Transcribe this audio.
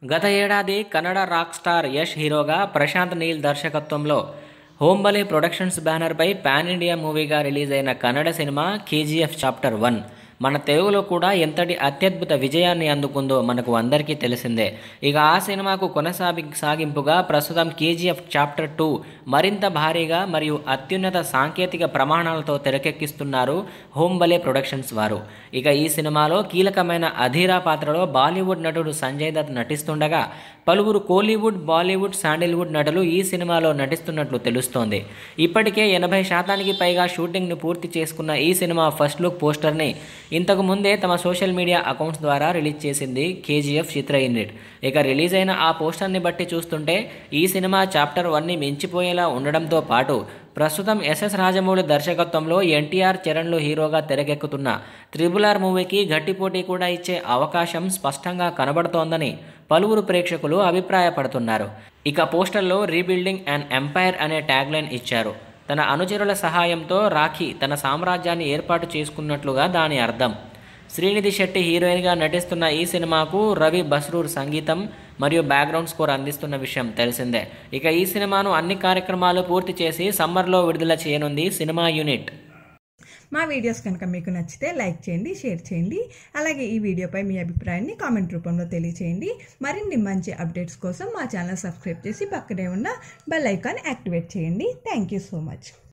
గత ఏడాది Kannada rock star Yash హీరోగా ప్రశాంత్ నీల్ దర్శకత్వంలో హోంబలే ప్రొడక్షన్స్ బ్యానర్పై పాన్ ఇండియా మూవీగా రిలీజ్ అయిన కన్నడ సినిమా కేజీఎఫ్ చాప్టర్ వన్ మన తెలుగులో కూడా ఎంతటి అత్యద్భుత విజయాన్ని అందుకుందో మనకు అందరికీ తెలిసిందే ఇక ఆ సినిమాకు కొనసాగి సాగింపుగా ప్రస్తుతం కేజీఎఫ్ చాప్టర్ టూ మరింత భారీగా మరియు అత్యున్నత సాంకేతిక ప్రమాణాలతో తెరకెక్కిస్తున్నారు హోంబలే ప్రొడక్షన్స్ వారు ఇక ఈ సినిమాలో కీలకమైన అధీరా పాత్రలో బాలీవుడ్ నటుడు సంజయ్ దత్ నటిస్తుండగా పలువురు కోలీవుడ్ బాలీవుడ్ శాండిల్వుడ్ నటులు ఈ సినిమాలో నటిస్తున్నట్లు తెలుస్తోంది ఇప్పటికే ఎనభై శాతానికి పైగా షూటింగ్ను పూర్తి చేసుకున్న ఈ సినిమా ఫస్ట్ లుక్ పోస్టర్ని ఇంతకు ముందే తమ సోషల్ మీడియా అకౌంట్స్ ద్వారా రిలీజ్ చేసింది కేజీఎఫ్ చిత్ర యూనిట్ ఇక రిలీజ్ అయిన ఆ పోస్టర్ని బట్టి చూస్తుంటే ఈ సినిమా చాప్టర్ వన్ని మించిపోయేలా ఉండడంతో పాటు ప్రస్తుతం ఎస్ఎస్ రాజమౌళి దర్శకత్వంలో ఎన్టీఆర్ చరణ్లు హీరోగా తెరకెక్కుతున్న త్రిబుల్ ఆర్ మూవీకి గట్టి పోటీ కూడా ఇచ్చే అవకాశం స్పష్టంగా కనబడుతోందని పలువురు ప్రేక్షకులు అభిప్రాయపడుతున్నారు ఇక పోస్టర్లో రీబిల్డింగ్ అండ్ ఎంపైర్ అనే ట్యాగ్లైన్ ఇచ్చారు తన అనుచరుల సహాయంతో రాఖీ తన సామ్రాజ్యాన్ని ఏర్పాటు చేసుకున్నట్లుగా దాని అర్థం శ్రీనిధి శెట్టి హీరోయిన్గా నటిస్తున్న ఈ సినిమాకు రవి బస్రూర్ సంగీతం మరియు బ్యాక్గ్రౌండ్ స్కోర్ అందిస్తున్న విషయం తెలిసిందే ఇక ఈ సినిమాను అన్ని కార్యక్రమాలు పూర్తి చేసి సమ్మర్లో విడుదల చేయనుంది సినిమా యూనిట్ మా వీడియోస్ కనుక మీకు నచ్చితే లైక్ చేయండి షేర్ చేయండి అలాగే ఈ వీడియోపై మీ అభిప్రాయాన్ని కామెంట్ రూపంలో తెలియచేయండి మరిన్ని మంచి అప్డేట్స్ కోసం మా ఛానల్ సబ్స్క్రైబ్ చేసి పక్కనే ఉన్న బెల్ ఐకాన్ యాక్టివేట్ చేయండి థ్యాంక్ యూ సో మచ్